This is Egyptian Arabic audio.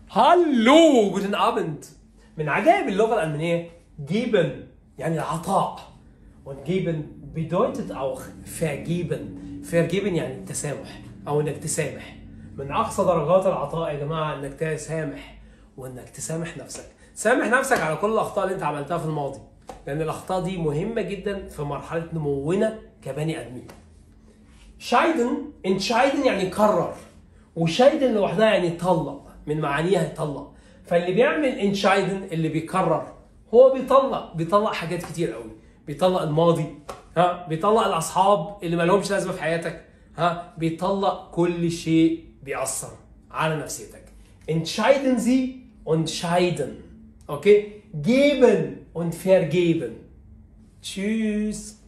Hallo, guten Abend. من عجائب اللغة الألمانية geben يعني العطاء und geben bedeutet auch vergeben vergeben يعني التسامح أو إنك تسامح من أقصى درجات العطاء يا جماعة إنك تسامح وإنك تسامح نفسك سامح نفسك على كل الأخطاء اللي أنت عملتها في الماضي لأن الأخطاء دي مهمة جدا في مرحلة نمونا كبني آدمين شايدن entscheiden يعني قرر وشايدن لوحدها يعني طلق من معانيها يطلق فاللي بيعمل entscheiden اللي بيقرر هو بيطلق بيطلق حاجات كتير قوي بيطلق الماضي ها بيطلق الاصحاب اللي ما لهمش لازمه في حياتك ها بيطلق كل شيء بيأثر على نفسيتك entscheiden Sie und scheiden okay geben und vergeben tschüss